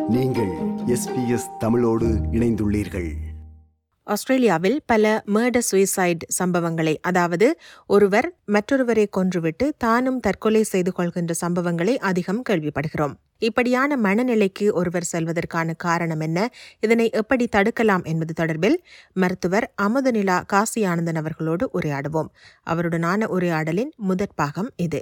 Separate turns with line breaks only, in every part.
நீங்கள் எஸ்பிஎஸ் தமிழோடு இணைந்துள்ளீர்கள்
ஆஸ்திரேலியாவில் பல மர்டர் சுயசைட் சம்பவங்களை அதாவது ஒருவர் மற்றொருவரை கொன்றுவிட்டு தானும் தற்கொலை செய்து கொள்கின்ற சம்பவங்களை அதிகம் கேள்விப்படுகிறோம் இப்படியான மனநிலைக்கு ஒருவர் செல்வதற்கான காரணம் என்ன இதனை எப்படி தடுக்கலாம் என்பது தொடர்பில் மருத்துவர் அமுதநிலா காசி ஆனந்தன் அவர்களோடு உரையாடுவோம் அவருடனான உரையாடலின் முதற் பாகம் இது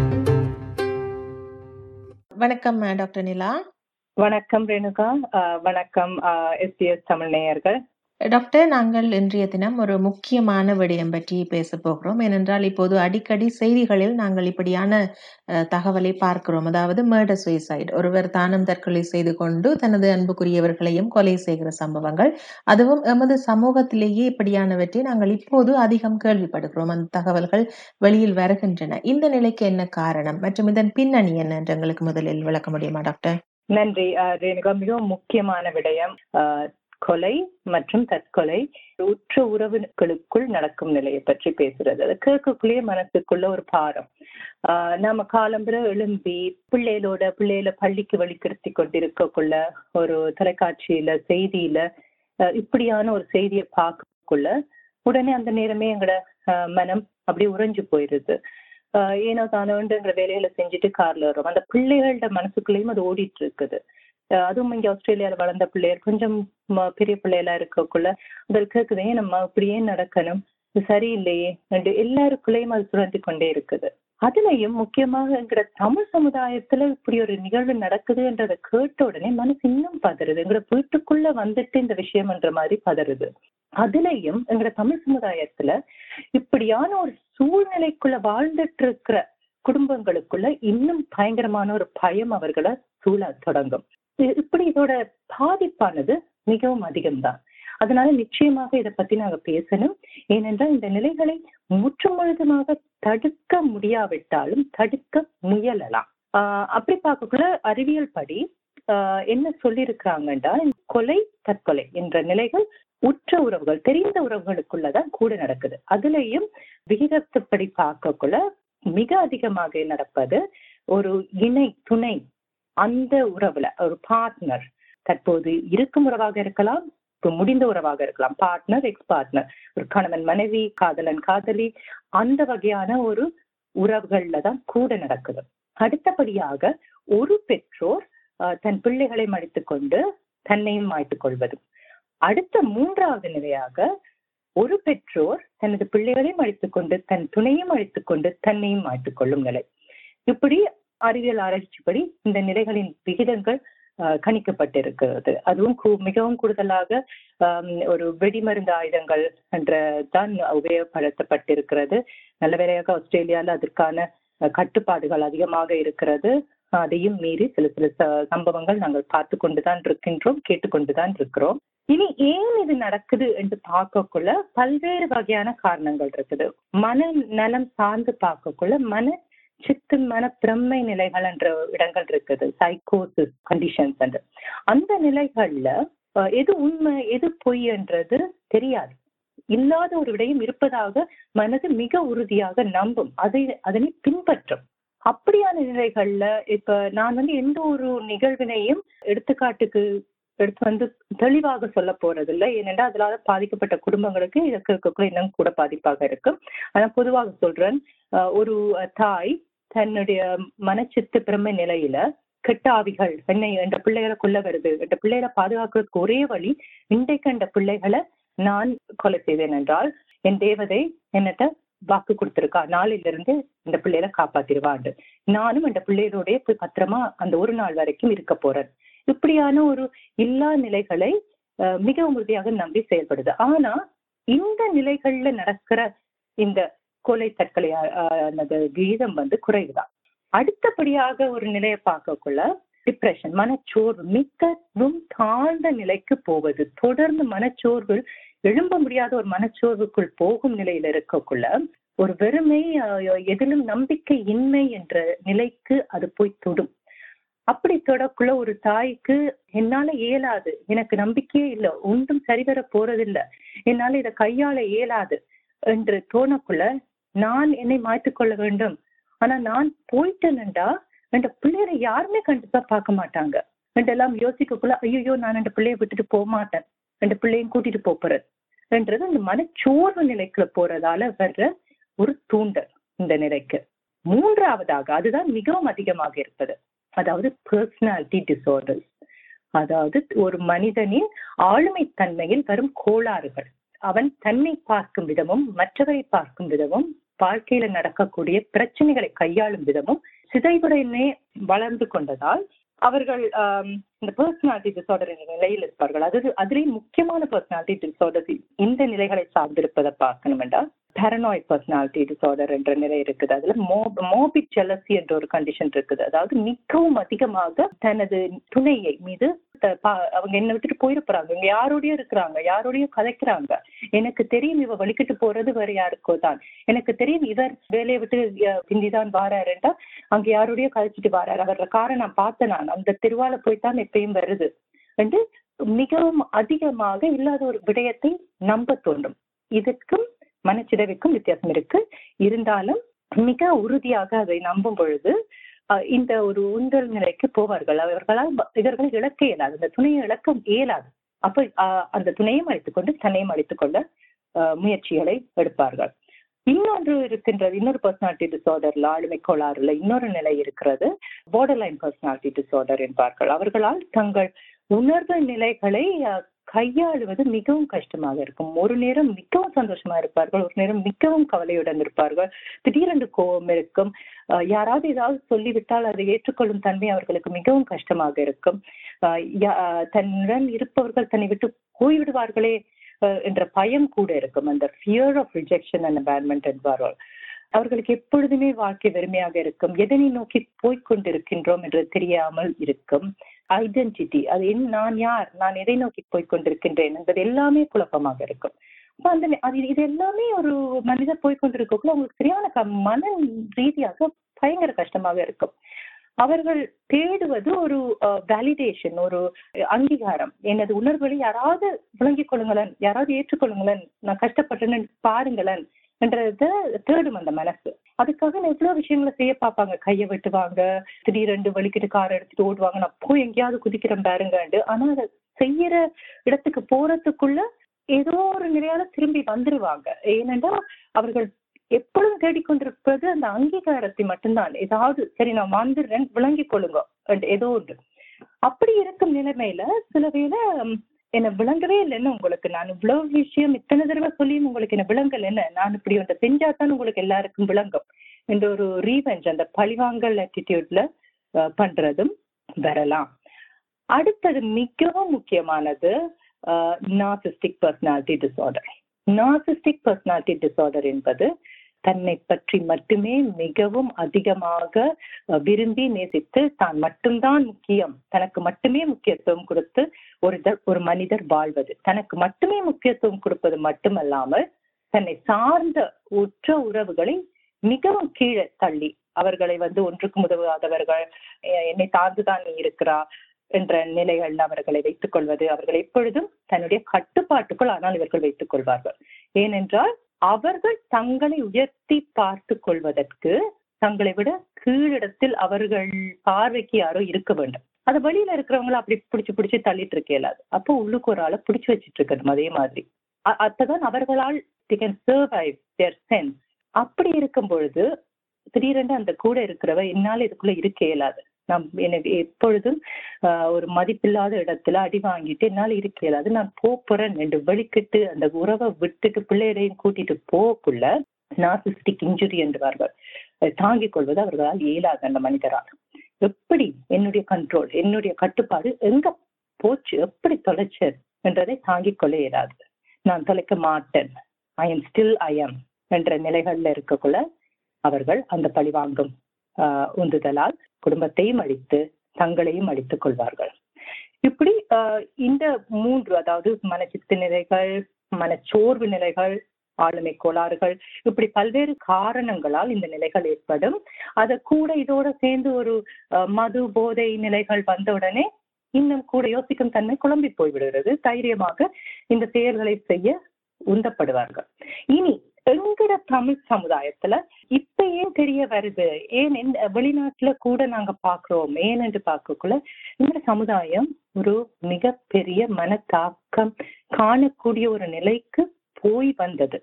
வணக்கம் டாக்டர் நிலா
வணக்கம் ரேணுகா அஹ் வணக்கம் எஸ்பிஎஸ் தமிழ் நேயர்கள்
டாக்டர் நாங்கள் இன்றைய தினம் ஒரு முக்கியமான விடயம் பற்றி பேச போகிறோம் ஏனென்றால் இப்போது அடிக்கடி செய்திகளில் நாங்கள் இப்படியான அஹ், தகவலை பார்க்கிறோம் அதாவது மர்டர் சுயசைட் ஒருவர் தானும் தற்கொலை செய்து கொண்டு தனது அன்புக்குரியவர்களையும் கொலை செய்கிற சம்பவங்கள் அதுவும் எமது சமூகத்திலேயே இப்படியானவற்றை நாங்கள் இப்போது அதிகம் கேள்விப்படுகிறோம் அந்த தகவல்கள் வெளியில் வருகின்றன இந்த நிலைக்கு என்ன காரணம் மற்றும் இதன் பின்னணி என்ன என்று எங்களுக்கு முதலில் விளக்க முடியுமா டாக்டர்
நன்றி அஹ் ரேணுகா மிகவும் முக்கியமான விடயம் அஹ், கொலை மற்றும் தற்கொலை உற்ற உறவுகளுக்குள் நடக்கும் நிலையை பற்றி பேசுறது அது கேட்கக்குள்ளேயே மனசுக்குள்ள ஒரு பாரம் ஆஹ் நாம காலம்புற எழும்பி பிள்ளைகளோட பிள்ளைகள பள்ளிக்கு வழிக்கிருத்தி கொண்டிருக்கக்குள்ள ஒரு தொலைக்காட்சியில செய்தியில அஹ் இப்படியான ஒரு செய்தியை பார்க்கக்குள்ள உடனே அந்த நேரமே எங்களோட ஆஹ் மனம் அப்படியே உறைஞ்சு போயிருது ஆஹ் ஏனோ தானோண்டுங்கிற வேலைகளை செஞ்சுட்டு கார்ல வர்றோம் அந்த பிள்ளைகளோட மனசுக்குள்ளேயும் அது ஓடிட்டு இருக்குது ஆஹ் அதுவும் இங்க ஆஸ்திரேலியால வளர்ந்த பிள்ளைகள் கொஞ்சம் ம- பெரிய பிள்ளைகளா இருக்கக்குள்ள அதில் கேக்குதே நம்ம இப்படியே நடக்கணும் இது சரியில்லையே என்று எல்லாருக்குள்ளேயும் அது சுரந்தி கொண்டே இருக்குது அதுலயும் முக்கியமாக எங்கட தமிழ் சமுதாயத்துல இப்படி ஒரு நிகழ்வு நடக்குதுன்றதை கேட்ட உடனே மனசு இன்னும் பதறுது எங்கட வீட்டுக்குள்ள வந்துட்டு இந்த விஷயம்ன்ற மாதிரி பதறுது அதுலயும் எங்கட தமிழ் சமுதாயத்துல இப்படியான ஒரு சூழ்நிலைக்குள்ள வாழ்ந்துட்டு இருக்கிற குடும்பங்களுக்குள்ள இன்னும் பயங்கரமான ஒரு பயம் அவர்களை சூழ தொடங்கும் இ- இப்படி இதோட பாதிப்பானது மிகவும் அதிகம்தான் அதனால நிச்சயமாக இதை பத்தி நாங்க பேசணும் ஏனென்றால் இந்த நிலைகளை முற்று முழுதுமாக தடுக்க முடியாவிட்டாலும் தடுக்க முயலலாம் ஆஹ் அப்படி பார்க்கக்குள்ள அறிவியல் படி ஆஹ் என்ன சொல்லியிருக்கிறாங்கன்னா கொலை தற்கொலை என்ற நிலைகள் உற்ற உறவுகள் தெரிந்த உறவுகளுக்குள்ளதான் கூட நடக்குது அதுலயும் விகிதத்துப்படி பார்க்கக்குள்ள மிக அதிகமாக நடப்பது ஒரு இணை துணை அந்த உறவுல ஒரு பார்ட்னர் தற்போது இருக்கும் உறவாக இருக்கலாம் இப்ப முடிந்த உறவாக இருக்கலாம் பார்ட்னர் எக்ஸ் பார்ட்னர் ஒரு கணவன் மனைவி காதலன் காதலி அந்த வகையான ஒரு உறவுகள்ல தான் கூட நடக்குது அடுத்தபடியாக ஒரு பெற்றோர் ஆஹ், தன் பிள்ளைகளை மடித்துக் கொண்டு தன்னையும் மாய்த்துக் கொள்வது அடுத்த மூன்றாவது நிலையாக ஒரு பெற்றோர் தனது பிள்ளைகளையும் அழித்துக் கொண்டு தன் துணையும் அழித்துக் கொண்டு தன்னையும் மாய்த்துக் கொள்ளும் நிலை இப்படி அறிவியல் ஆராய்ச்சிப்படி இந்த நிலைகளின் விகிதங்கள் ஆஹ், கணிக்கப்பட்டிருக்கிறது அதுவும் கூ- மிகவும் கூடுதலாக ஆம், ஒரு வெடிமருந்து ஆயுதங்கள் என்ற தான் உபயோகப்படுத்தப்பட்டிருக்கிறது நல்ல வேளையாக ஆஸ்திரேலியால அதற்கான அஹ், கட்டுப்பாடுகள் அதிகமாக இருக்கிறது அதையும் மீறி சில சில ச- சம்பவங்கள் நாங்கள் பார்த்து கொண்டுதான் இருக்கின்றோம் கேட்டுக்கொண்டுதான் இருக்கிறோம் இனி ஏன் இது நடக்குது என்று பார்க்கக்குள்ள பல்வேறு வகையான காரணங்கள் இருக்குது மன நலம் சார்ந்து பார்க்கக்குள்ள மன சித்து மன பிரம்மை நிலைகள் என்ற இடங்கள் இருக்குது சைக்கோசிஸ் கண்டிஷன்ஸ் என்று அந்த நிலைகள்ல அஹ், எது உண்மை எது பொய் என்றது தெரியாது இல்லாத ஒரு விடயம் இருப்பதாக மனது மிக உறுதியாக நம்பும் அதை அதனை பின்பற்றும் அப்படியான நிலைகள்ல இப்ப நான் வந்து எந்த ஒரு நிகழ்வினையும் எடுத்துக்காட்டுக்கு எடுத்து வந்து தெளிவாக சொல்ல போறது இல்லை ஏனென்றால் அதனால பாதிக்கப்பட்ட குடும்பங்களுக்கு இதற்கு இருக்கக்குள்ள இன்னும் கூட பாதிப்பாக இருக்கும் ஆனா பொதுவாக சொல்றேன் அஹ் ஒரு தாய் தன்னுடைய மனச்சித்து பிரமை நிலையில கெட்ட ஆவிகள் என்னை என்ற பிள்ளைகளை கொல்ல வருது என்ற பிள்ளைகளை பாதுகாக்கிறதுக்கு ஒரே வழி இன்றைக்கு அந்த பிள்ளைகளை நான் கொலை செய்தேன் என்றால் என் தேவதை என்னட்ட வாக்கு கொடுத்திருக்கா நாளில இருந்து இந்த பிள்ளைகளை காப்பாத்திருவாண்டு நானும் அந்த பிள்ளைகளோடய போய் பத்திரமா அந்த ஒரு நாள் வரைக்கும் இருக்க போறேன் இப்படியான ஒரு இல்லா நிலைகளை அஹ், மிகவும் உறுதியாக நம்பி செயல்படுது ஆனா இந்த நிலைகள்ல நடக்கிற இந்த கொலை தற்கொலை அஹ், அந்த விகிதம் வந்து குறைவுதான் அடுத்தபடியாக ஒரு நிலையை பார்க்கக்குள்ள டிப்ரெஷன் மனச்சோர்வு மிகவும் தாழ்ந்த நிலைக்கு போவது தொடர்ந்து மனச்சோர்வு எழும்ப முடியாத ஒரு மனச்சோர்வுக்குள் போகும் நிலையில இருக்கக்குள்ள ஒரு வெறுமை அஹ், எதிலும் நம்பிக்கை இன்மை என்ற நிலைக்கு அது போய் தொடும் அப்படி தொடக்குள்ள ஒரு தாய்க்கு என்னால இயலாது எனக்கு நம்பிக்கையே இல்லை ஒன்றும் சரிவர போறதில்ல என்னால இதை கையாள இயலாது என்று தோணக்குள்ள நான் என்னை மாற்றிக் கொள்ள வேண்டும் ஆனா நான் போயிட்டேன்டா என்ற பிள்ளைகளை யாருமே கண்டிப்பா பார்க்க மாட்டாங்க என்றெல்லாம் யோசிக்கக்குள்ள ஐயோ நான் அந்த பிள்ளையை விட்டுட்டு போக மாட்டேன் அந்த பிள்ளையும் கூட்டிட்டு போறது என்றது அந்த மனச்சோர்வு நிலைக்குள்ள போறதால வர்ற ஒரு தூண்டல் இந்த நிலைக்கு மூன்றாவதாக அதுதான் மிகவும் அதிகமாக இருப்பது அதாவது பர்சனாலிட்டி டிசார்டர்ஸ் அதாவது ஒரு மனிதனின் ஆளுமை தன்மையில் வரும் கோளாறுகள் அவன் தன்னை பார்க்கும் விதமும் மற்றவரை பார்க்கும் விதமும் வாழ்க்கையில நடக்கக்கூடிய பிரச்சனைகளை கையாளும் விதமும் சிதைவுடனே வளர்ந்து கொண்டதால் அவர்கள் இந்த பர்சனாலிட்டி டிசார்டர் என்ற நிலையில் இருப்பார்கள் அது அதுலேயும் முக்கியமான பர்சனாலிட்டி டிசார்டர்ஸ் இந்த நிலைகளை சார்ந்திருப்பதை பார்க்கணும் என்றால் பேரனாய்ட் பர்சனாலிட்டி டிசார்டர் என்ற நிலை இருக்குது அதுல மோபிக் ஜெலசி என்ற ஒரு கண்டிஷன் இருக்குது அதாவது மிகவும் அதிகமாக தனது துணையை மீது அவங்க என்ன விட்டுட்டு போயிருப்பாங்க இவங்க யாரோடய இருக்கிறாங்க யாரோடய கதைக்கிறாங்க எனக்கு தெரியும் இவ வலிக்கிட்டு போறது வேற யாருக்கோ தான் எனக்கு தெரியும் இவர் வேலையை விட்டு பிந்திதான் வாராருன்றா அங்க யாரோடய கதைச்சிட்டு வாராரு அவர காரை நான் பார்த்தேன் நான் அந்த திருவால போய்தான் எப்பயும் வருது என்று மிகவும் அதிகமாக இல்லாத ஒரு விடயத்தை நம்ப தோன்றும் இதற்கும் மனச்சிதைவுக்கும் வித்தியாசம் இருக்கு இருந்தாலும் மிக உறுதியாக அதை நம்பும் பொழுது இந்த ஒரு உந்தல் நிலைக்கு போவார்கள் அவர்களால் இவர்கள் இழக்க இயலாது அந்த துணையை இழக்க இயலாது அப்ப அந்த துணையும் அழைத்துக் கொண்டு தன்னையும் அழைத்துக் கொள்ள முயற்சிகளை எடுப்பார்கள் இன்னொன்று இருக்கின்றது இன்னொரு பர்சனாலிட்டி டிசார்டர்ல ஆளுமை கோளாறுல இன்னொரு நிலை இருக்கிறது பார்டர் லைன் பர்சனாலிட்டி டிசார்டர் என்பார்கள் அவர்களால் தங்கள் உணர்வு நிலைகளை கையாளுவது மிகவும் கஷ்டமாக இருக்கும் ஒரு நேரம் மிகவும் சந்தோஷமா இருப்பார்கள் ஒரு நேரம் மிகவும் கவலையுடன் இருப்பார்கள் திடீரென்று கோபம் இருக்கும் யாராவது ஏதாவது சொல்லிவிட்டால் அதை ஏற்றுக்கொள்ளும் தன்மை அவர்களுக்கு மிகவும் கஷ்டமாக இருக்கும் தன்னுடன் இருப்பவர்கள் தன்னை விட்டு போய்விடுவார்களே என்ற பயம் கூட இருக்கும் அந்த fear of rejection and abandonment என்பார்கள் அவர்களுக்கு எப்பொழுதுமே வாழ்க்கை வெறுமையாக இருக்கும் எதனை நோக்கி போய்கொண்டிருக்கின்றோம் என்று தெரியாமல் இருக்கும் ஐடென்டிட்டி அது என் நான் யார் நான் எதை நோக்கி போய்கொண்டிருக்கின்றேன் என்பது எல்லாமே குழப்பமாக இருக்கும் அப்ப அந்த அது இது எல்லாமே ஒரு மனிதர் போய்கொண்டிருக்கக்குள்ள அவங்களுக்கு சரியான மன ரீதியாக பயங்கர கஷ்டமாக இருக்கும் அவர்கள் தேடுவது ஒரு வேலிடேஷன் ஒரு அங்கீகாரம் எனது உணர்வுகளை யாராவது விளங்கிக் கொள்ளுங்களேன் யாராவது ஏற்றுக்கொள்ளுங்களேன் நான் கஷ்டப்பட்டேன்னு பாருங்களேன் என்றத தேடும் அந்த மனசு அதுக்காக எவ்வளவு விஷயங்களை செய்ய பார்ப்பாங்க கையை வெட்டுவாங்க திடீரெண்டு வலிக்கிட்டு கார் எடுத்துட்டு ஓடுவாங்க நான் போய் எங்கேயாவது குதிக்கிறேன் பாருங்கண்டு ஆனா அதை செய்யற இடத்துக்கு போறதுக்குள்ள ஏதோ ஒரு நிலையால திரும்பி வந்துருவாங்க ஏனென்றா அவர்கள் எப்பொழுதும் தேடிக்கொண்டிருப்பது அந்த அங்கீகாரத்தை மட்டும்தான் ஏதாவது சரி நான் வந்துடுறேன் விளங்கிக் கொள்ளுங்க ஏதோ ஒன்று அப்படி இருக்கும் நிலைமையில சில வேளை என்ன விளங்கவே இல்லைன்னு உங்களுக்கு நான் இவ்வளவு விஷயம் இத்தனை தடவை சொல்லியும் உங்களுக்கு என்ன விளங்கல் என்ன நான் இப்படி ஒன்றை செஞ்சாதான் உங்களுக்கு எல்லாருக்கும் விளங்கும் என்ற ஒரு ரீவெஞ்ச் அந்த பழிவாங்கல் ஆட்டிடியூட்ல பண்றதும் வரலாம் அடுத்தது மிகவும் முக்கியமானது narcissistic personality disorder narcissistic personality disorder என்பது தன்னை பற்றி மட்டுமே மிகவும் அதிகமாக விரும்பி நேசித்து தான் மட்டும்தான் முக்கியம் தனக்கு மட்டுமே முக்கியத்துவம் கொடுத்து ஒரு ஒரு மனிதர் வாழ்வது தனக்கு மட்டுமே முக்கியத்துவம் கொடுப்பது மட்டுமல்லாமல் தன்னை சார்ந்த உற்ற உறவுகளை மிகவும் கீழே தள்ளி அவர்களை வந்து ஒன்றுக்கு உதவாதவர்கள் என்னை சார்ந்துதான் நீ இருக்கிறா என்ற நிலைகள் அவர்களை வைத்துக் கொள்வது அவர்கள் எப்பொழுதும் தன்னுடைய கட்டுப்பாட்டுக்குள் ஆனால் இவர்கள் வைத்துக் கொள்வார்கள் ஏனென்றால் அவர்கள் தங்களை உயர்த்தி பார்த்து கொள்வதற்கு தங்களை விட கீழிடத்தில் அவர்கள் பார்வைக்கு யாரோ இருக்க வேண்டும் அது வெளியில இருக்கிறவங்கள அப்படி பிடிச்சு பிடிச்சு தள்ளிட்டு இருக்க இயலாது அப்போ உள்ளுக்கு ஒரு ஆளை பிடிச்சு வச்சிட்டு இருக்கணும் அதே மாதிரி அப்பதான் அவர்களால் சர்வைவ் தேர் சென்ஸ் அப்படி இருக்கும் பொழுது திடீரென்று அந்த கூட இருக்கிறவ என்னால இதுக்குள்ள இருக்க இயலாது நான் எனக்கு எப்பொழுதும் ஒரு மதிப்பில்லாத இடத்துல அடி வாங்கிட்டு என்னால் இருக்க இயலாது நான் போறேன் என்று வெளிக்கிட்டு அந்த உறவை விட்டுட்டு பிள்ளைகளையும் கூட்டிட்டு போக்குள்ள நாசிஸ்டிக் இன்ஜுரி என்றுவார்கள் தாங்கிக் கொள்வது அவர்களால் இயலாது அந்த மனிதரால் எப்படி என்னுடைய கண்ட்ரோல் என்னுடைய கட்டுப்பாடு எங்க போச்சு எப்படி தொலைச்சேன் என்றதை தாங்கிக் கொள்ள இயலாது நான் தொலைக்க மாட்டேன் I am still I am என்ற நிலைகள்ல இருக்கக்குள்ள அவர்கள் அந்த பழிவாங்கும் ஆஹ் உந்துதலால் குடும்பத்தையும் அழித்து தங்களையும் அழித்துக் கொள்வார்கள் இப்படி இந்த மூன்று அதாவது மனச்சித்து நிலைகள் மனச்சோர்வு நிலைகள் ஆளுமை கோளாறுகள் இப்படி பல்வேறு காரணங்களால் இந்த நிலைகள் ஏற்படும் அத கூட இதோட சேர்ந்து ஒரு மது போதை நிலைகள் வந்தவுடனே இன்னும் கூட யோசிக்கும் தன்மை குழம்பி போய்விடுகிறது தைரியமாக இந்த செயல்களை செய்ய உந்தப்படுவார்கள் இனி எங்கட தமிழ் சமுதாயத்துல இப்ப ஏன் தெரிய வருது ஏன் இந்த வெளிநாட்டுல கூட நாங்க பாக்குறோம் ஏன் என்று பார்க்கக்குள்ள இந்த சமுதாயம் ஒரு மிகப்பெரிய மனத்தாக்கம் காணக்கூடிய ஒரு நிலைக்கு போய் வந்தது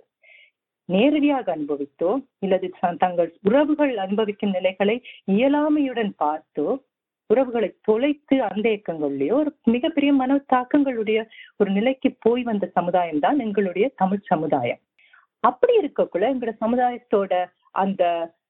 நேரடியாக அனுபவித்தோ இல்லது ச- தங்கள் உறவுகள் அனுபவிக்கும் நிலைகளை இயலாமையுடன் பார்த்தோ உறவுகளை தொலைத்து அந்த இயக்கங்கள்லயோ ஒரு மிகப்பெரிய மன தாக்கங்களுடைய ஒரு நிலைக்கு போய் வந்த சமுதாயம் தான் எங்களுடைய தமிழ் சமுதாயம் அப்படி இருக்கக்குள்ள எங்களோட சமுதாயத்தோட அந்த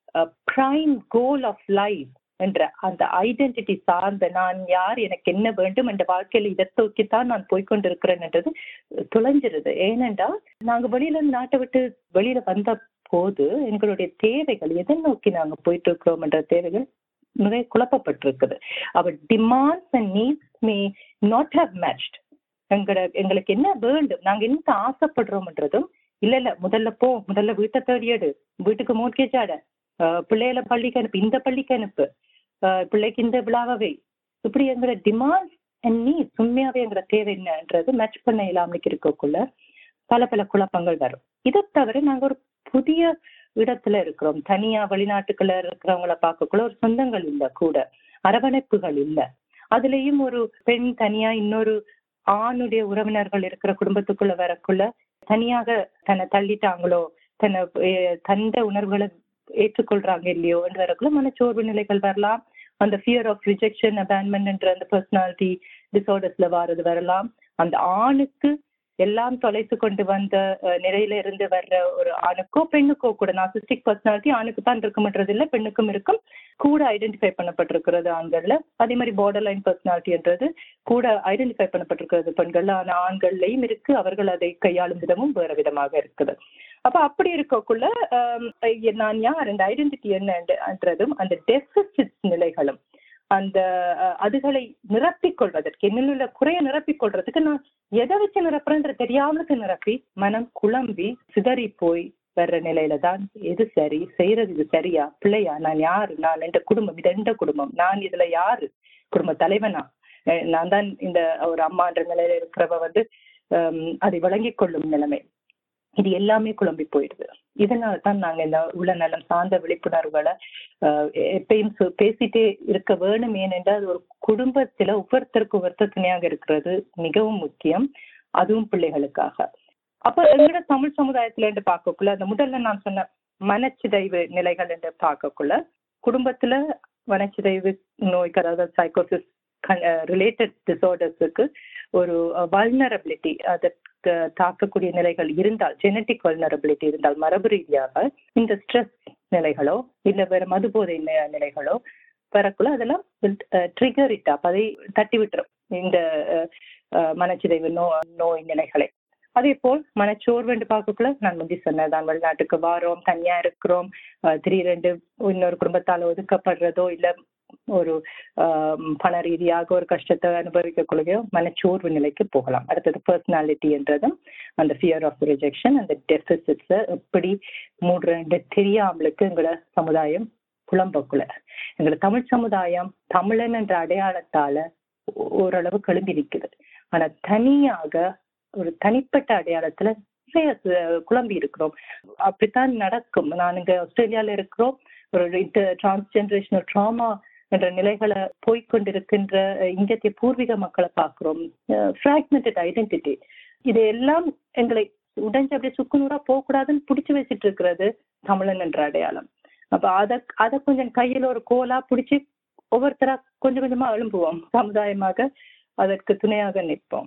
பிரைம் கோல் ஆஃப் லைஃப் என்ற அந்த ஐடென்டிட்டி சார்ந்த நான் யார் எனக்கு என்ன வேண்டும் என்ற வாழ்க்கையில இதை தூக்கித்தான் நான் போய்க்கொண்டிருக்கிறேன் என்றது துளைஞ்சிருது ஏனென்றால் நாங்க வெளியில இருந்து நாட்டை விட்டு வெளியில வந்த போது எங்களுடைய தேவைகள் எதை நோக்கி நாங்க போயிட்டு இருக்கிறோம் என்ற தேவைகள் நிறைய குழப்பப்பட்டிருக்குது அவர் demands and needs may not have matched எங்கள எங்களுக்கு என்ன வேண்டும் நாங்க என்ன ஆசைப்படுறோம்ன்றதும் இல்ல இல்ல முதல்ல போ முதல்ல வீட்டை தேடி எடு வீட்டுக்கு மோட்கேஜ் ஆட ஆஹ் பிள்ளைகளை பள்ளிக்கு அனுப்பு இந்த பள்ளிக்கு அனுப்பு ஆஹ் பிள்ளைக்கு இந்த விழாவை இப்படி எங்களோட டிமாண்ட் அண்ட் நீட்ஸ் உண்மையாவே எங்களோட தேவை என்னன்றது மேட்ச் பண்ண இல்லாமலுக்கு இருக்கக்குள்ள பல பல குழப்பங்கள் வரும் இதை தவிர நாங்க ஒரு புதிய இடத்துல இருக்கிறோம் தனியா வெளிநாட்டுக்குள்ள இருக்கிறவங்கள பார்க்கக்குள்ள ஒரு சொந்தங்கள் இல்ல கூட அரவணைப்புகள் இல்ல அதுலயும் ஒரு பெண் தனியா இன்னொரு ஆணுடைய உறவினர்கள் இருக்கிற குடும்பத்துக்குள்ள வரக்குள்ள தனியாக தன்னை தள்ளிட்டாங்களோ தன்னை அஹ், தந்த உணர்வுகளை ஏற்றுக்கொள்றாங்க இல்லையோ என்று வரக்குள்ள மனச்சோர்வு நிலைகள் வரலாம் அந்த ஃபியர் ஆஃப் ரிஜெக்ஷன் அபேன்மெண்ட் என்ற அந்த பர்சனாலிட்டி டிசார்டர்ஸ்ல வாரது வரலாம் அந்த ஆணுக்கு எல்லாம் தொலைத்து கொண்டு வந்த அஹ், நிலையில இருந்து வர்ற ஒரு ஆணுக்கோ பெண்ணுக்கோ கூட நாசிஸ்டிக் பர்சனாலிட்டி ஆணுக்கு தான் இருக்கும்ன்றது இல்ல பெண்ணுக்கும் இருக்கும் கூட ஐடென்டிஃபை பண்ணப்பட்டிருக்கிறது ஆண்கள்ல அதே மாதிரி பார்டர் லைன் பர்சனாலிட்டின்றது கூட ஐடென்டிஃபை பண்ணப்பட்டிருக்கிறது பெண்கள்ல ஆனா ஆண்கள்லயும் இருக்கு அவர்கள் அதை கையாளும் விதமும் வேற விதமாக இருக்குது அப்ப அப்படி இருக்கக்குள்ள ஆம், ஐய, நான் யார் அந்த ஐடென்டிட்டி என்னன்றதும் அந்த டெபிசிட் நிலைகளும் அந்த அஹ், அதுகளை நிரப்பிக் கொள்வதற்கு என்னில் உள்ள குறைய நிரப்பிக் கொள்றதுக்கு நான் எதை வச்சு நிரப்புறேன்ற தெரியாமலுக்கு நிரப்பி மனம் குழம்பி சிதறி போய் வர்ற நிலையில தான் எது சரி செய்யறது இது சரியா பிள்ளையா நான் யாரு நான் எந்த குடும்பம் இது எந்த குடும்பம் நான் இதுல யாரு குடும்ப தலைவனா அஹ் நான் தான் இந்த ஒரு அம்மான்ற நிலையில இருக்கிறவ வந்து ஹம், அதை விளங்கிக் கொள்ளும் நிலைமை இது எல்லாமே குழம்பி போயிடுது இதனால தான் நாங்க இந்த உள்ள நலம் சார்ந்த விழிப்புணர்வுகளை ஆஹ் எப்பயும் சொ- பேசிட்டே இருக்க வேணும் ஏனென்றால் அது ஒரு குடும்பத்துல ஒவ்வொருத்தருக்கு ஒவ்வொருத்தர் துணையாக இருக்கிறது மிகவும் முக்கியம் அதுவும் பிள்ளைகளுக்காக அப்ப எங்களோட தமிழ் சமுதாயத்துல என்று பார்க்கக்குள்ள அந்த முதல்ல நான் சொன்ன மனச்சிதைவு நிலைகள் என்று பார்க்கக்குள்ள குடும்பத்துல மனச்சிதைவு நோய்க்கு அதாவது சைக்கோசிஸ் ரிலேட்டட் டிசார்டர்ஸுக்கு ஒரு வல்னரபிலிட்டி அதற்கு தாக்கக்கூடிய நிலைகள் இருந்தால் ஜெனட்டிக் வல்னரபிலிட்டி இருந்தால் மரபு ரீதியாக இந்த ஸ்ட்ரெஸ் நிலைகளோ இல்ல வேற மதுபோதை நி- நிலைகளோ வரக்குள்ள அதெல்லாம் ட்ரிகர் இட் அப் அதை தட்டி விட்டுரும் இந்த அஹ், அஹ், மனச்சிதைவு நோ நோய் நிலைகளை அதே போல் மனச்சோர்வு என்று பார்க்கக்குள்ள நான் முந்தி சொன்னதான் வெளிநாட்டுக்கு வாரோம் தனியா இருக்கிறோம் அஹ், திடீரென்று இன்னொரு குடும்பத்தால் ஒதுக்கப்படுறதோ இல்ல ஒரு ஆஹ் பண ரீதியாக ஒரு கஷ்டத்தை அனுபவிக்கக்குள்ளயோ மனச்சோர்வு நிலைக்கு போகலாம் அடுத்தது பர்சனாலிட்டி என்றதும் அந்த ஃபியர் ஆஃப் ரிஜெக்ஷன் அந்த டெபிசிட்ஸை எப்படி மூடுறது தெரியாமலுக்கு எங்களோட சமுதாயம் புலம்பக்குள்ள எங்களோட தமிழ் சமுதாயம் தமிழன் என்ற அடையாளத்தால ஓ- ஓரளவு கெழும்பி நிக்குது ஆனா தனியாக ஒரு தனிப்பட்ட அடையாளத்துல நிறைய ச- குழம்பி இருக்கிறோம் அப்படித்தான் நடக்கும் நான் இங்க ஆஸ்திரேலியால இருக்கிறோம் ஒரு டிரான்ஸ்ஜென்ரேஷனல் ட்ராமா என்ற நிலைகளை போய்க்கொண்டிருக்கின்ற அஹ், இந்தியத்திய பூர்வீக மக்களை பார்க்கிறோம் ஃபிராக்மெண்டட் ஐடென்டிட்டி இது எல்லாம் எங்களை உடைஞ்சு அப்படியே சுக்குநூறா போகக்கூடாதுன்னு பிடிச்சு வச்சிட்டு இருக்கிறது தமிழன் என்ற அடையாளம் அப்ப அத அத கொஞ்சம் கையில ஒரு கோலா பிடிச்சு ஒவ்வொருத்தரா கொஞ்சம் கொஞ்சமா எழும்புவோம் சமுதாயமாக அதற்கு துணையாக நிற்போம்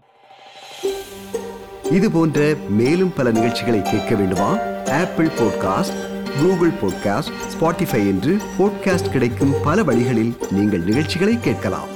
இது போன்ற மேலும் பல நிகழ்ச்சிகளை கேட்க வேண்டுமா Apple podcast Google podcast Spotify என்று பாட்காஸ்ட் கிடைக்கும் பல வழிகளில் நீங்கள் நிகழ்ச்சிகளை கேட்கலாம்